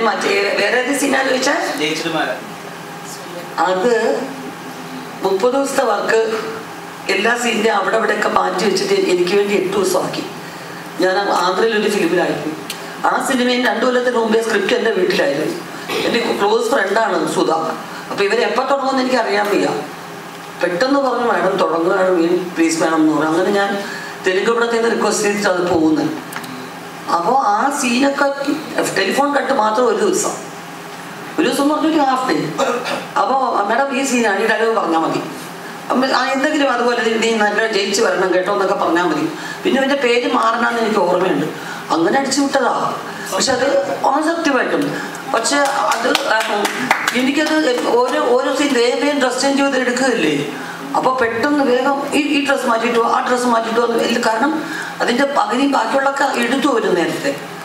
മറ്റേ വേറെ ഏത് സീനാന്ന് ചോദിച്ചാൽ ജയിച്ചിട്ടുമാരാ അത് മുപ്പത് ദിവസത്തെ വർക്ക് എല്ലാ സീനിൻ്റെ അവിടെ ഇവിടെയൊക്കെ മാറ്റി വെച്ചിട്ട് എനിക്ക് വേണ്ടി എട്ട് ദിവസമാക്കി ഞാൻ ആന്ധ്രയിൽ ഒരു ഫിലിമിലായിരുന്നു ആ സിനിമയും രണ്ടു കൊല്ലത്തിന് മുമ്പേ സ്ക്രിപ്റ്റ് എൻ്റെ വീട്ടിലായിരുന്നു എൻ്റെ ക്ലോസ് ഫ്രണ്ടാണ് സുധ അപ്പോൾ ഇവർ എപ്പോൾ തുടങ്ങുമെന്ന് എനിക്ക് അറിയാൻ വയ്യ പെട്ടെന്ന് പറഞ്ഞു മാഡം തുടങ്ങുകയാണ് വീൺ പ്ലീസ് മാഡം എന്ന് പറഞ്ഞു അങ്ങനെ ഞാൻ തെലുങ്ക് ഇവിടത്തെ റിക്വസ്റ്റ് ചെയ്തിട്ട് അത് പോകുന്നത് അപ്പോൾ ആ സീനൊക്കെ ടെലിഫോൺ കട്ട് മാത്രം ഒരു ദിവസം ഒരു ദിവസം പറഞ്ഞു ഒരു ഹാഫ് ഡേ അപ്പോൾ മാഡം ഈ സീനാണ് ഈ ഡയലോഗ് പറഞ്ഞാൽ മതി അമ്മ, ആ എന്തെങ്കിലും അതുപോലെ നീ നല്ല ജയിച്ച് വരണം കേട്ടോ എന്നൊക്കെ പറഞ്ഞാൽ മതി പിന്നെ എൻ്റെ പേര് മാറണമെന്ന് എനിക്ക് ഓർമ്മയുണ്ട് അങ്ങനെ അടിച്ചു വിട്ടതാ പക്ഷെ അത് സത്യമായിട്ടും പക്ഷെ അത് ഉം, എനിക്കത് ഓരോ ഓരോ സീൻ വേഗം വേഗം ഡ്രസ് ചേഞ്ച് ചെയ്ത് എടുക്കുകയല്ലേ അപ്പോൾ പെട്ടെന്ന് വേഗം ഈ ഈ ഡ്രസ്സ് മാറ്റിയിട്ട് ആ ഡ്രസ്സ് മാറ്റിയിട്ട് വന്നു കാരണം അതിൻ്റെ പകുതി ബാക്കിയുള്ളൊക്കെ എടുത്തു വരും നേരത്തെ